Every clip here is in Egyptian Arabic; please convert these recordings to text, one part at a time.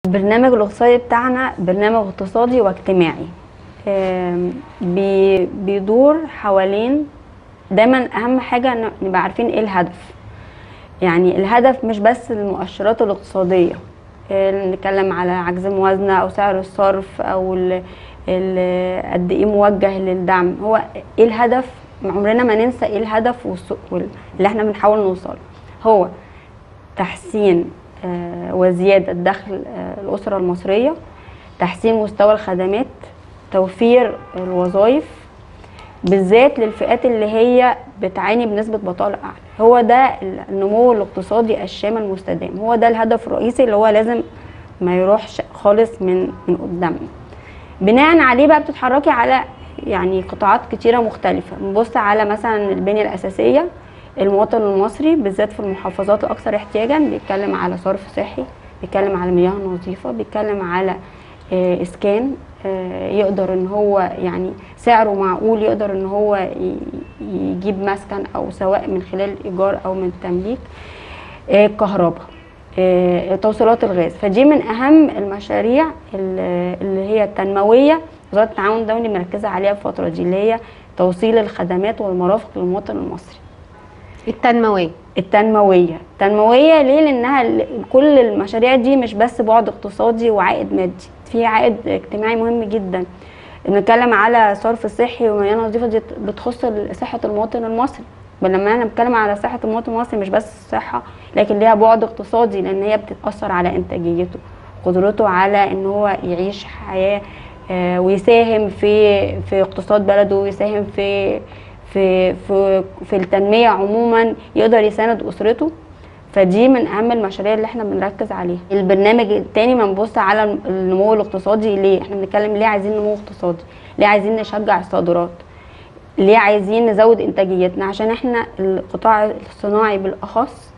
البرنامج الاقتصادي بتاعنا برنامج اقتصادي واجتماعي آم، بي- بيدور حوالين دايما اهم حاجه إن نبقى عارفين ايه الهدف يعني الهدف مش بس المؤشرات الاقتصاديه آه، نتكلم على عجز موازنه او سعر الصرف او ال- ال- قد ايه موجه للدعم هو ايه الهدف عمرنا ما ننسى ايه الهدف والس- وال- اللي احنا بنحاول نوصله هو تحسين آه، وزيادة دخل آه، الأسرة المصرية تحسين مستوى الخدمات توفير الوظائف بالذات للفئات اللي هي بتعاني بنسبة بطالة أعلى هو ده النمو الاقتصادي الشامل المستدام هو ده الهدف الرئيسي اللي هو لازم ما يروحش خالص من من قدامنا بناء عليه بقى بتتحركي على يعني قطاعات كتيرة مختلفة نبص على مثلا البنية الأساسية المواطن المصري بالذات في المحافظات الأكثر احتياجا بيتكلم على صرف صحي بيتكلم على مياه نظيفة بيتكلم على آه، إسكان آه، يقدر ان هو يعني سعره معقول يقدر ان هو ي- يجيب مسكن او سواء من خلال ايجار او من تمليك آه، الكهرباء آه، توصيلات الغاز فدي من اهم المشاريع ال- اللي هي التنمويه وزاره التعاون الدولي مركزه عليها الفتره دي اللي هي توصيل الخدمات والمرافق للمواطن المصري التنمويه التنمويه التنمويه ليه لانها ال- كل المشاريع دي مش بس بعد اقتصادي وعائد مادي في عائد اجتماعي مهم جدا بنتكلم على صرف صحي ومياه نظيفه دي بتخص صحه المواطن المصري بل لما انا بتكلم على صحه المواطن المصري مش بس الصحه لكن ليها بعد اقتصادي لان هي بتتاثر على انتاجيته قدرته على ان هو يعيش حياه آه، ويساهم في في اقتصاد بلده ويساهم في في في في التنميه عموما يقدر يساند اسرته فدي من اهم المشاريع اللي احنا بنركز عليها البرنامج التاني بنبص على النمو الاقتصادي ليه احنا بنتكلم ليه عايزين نمو اقتصادي ليه عايزين نشجع الصادرات ليه عايزين نزود انتاجيتنا عشان احنا القطاع الصناعي بالاخص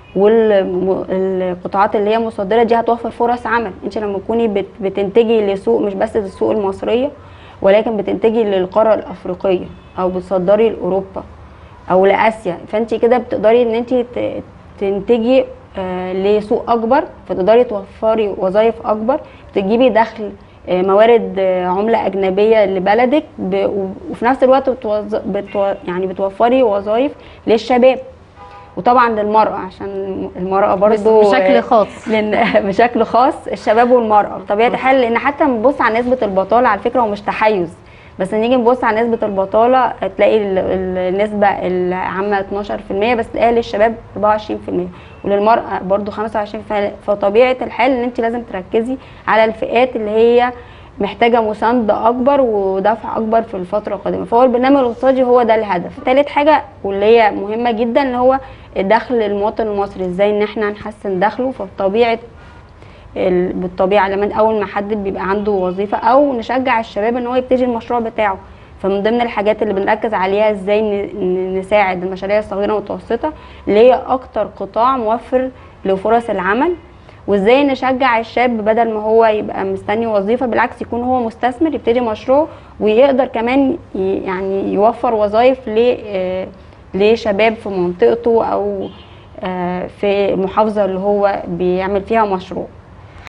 والقطاعات اللي هي مصدره دي هتوفر فرص عمل انت لما تكوني بت- بتنتجي لسوق مش بس للسوق المصريه ولكن بتنتجي للقاره الافريقيه او بتصدري لاوروبا او لاسيا فانت كده بتقدري ان انت ت- تنتجي آه، لسوق اكبر فتقدري توفري وظائف اكبر تجيبي دخل آه، موارد آه، عمله اجنبيه لبلدك ب- و- وفي نفس الوقت بتوظ... بتو... يعني بتوفري وظائف للشباب وطبعا للمراه عشان المراه بس برضو بشكل خاص لان بشكل خاص الشباب والمراه بطبيعه الحال لان حتى نبص على نسبه البطاله على فكره هو مش تحيز بس نيجي نبص على نسبه البطاله تلاقي ال- ال- النسبه العامه 12% بس تلاقي للشباب 24% وللمراه برضو 25% فطبيعه الحال ان انت لازم تركزي على الفئات اللي هي محتاجه مسانده اكبر ودفع اكبر في الفتره القادمه فهو البرنامج الاقتصادي هو ده الهدف ثالث حاجه واللي هي مهمه جدا اللي هو دخل المواطن المصري ازاي ان احنا نحسن دخله فبطبيعه ال- بالطبيعه لما اول ما حد بيبقى عنده وظيفه او نشجع الشباب ان هو يبتدي المشروع بتاعه فمن ضمن الحاجات اللي بنركز عليها ازاي ن- ن- نساعد المشاريع الصغيره والمتوسطه اللي هي اكتر قطاع موفر لفرص العمل وازاي نشجع الشاب بدل ما هو يبقى مستني وظيفه بالعكس يكون هو مستثمر يبتدي مشروع ويقدر كمان ي- يعني يوفر وظائف ل آه، لشباب في منطقته او آه، في المحافظه اللي هو بيعمل فيها مشروع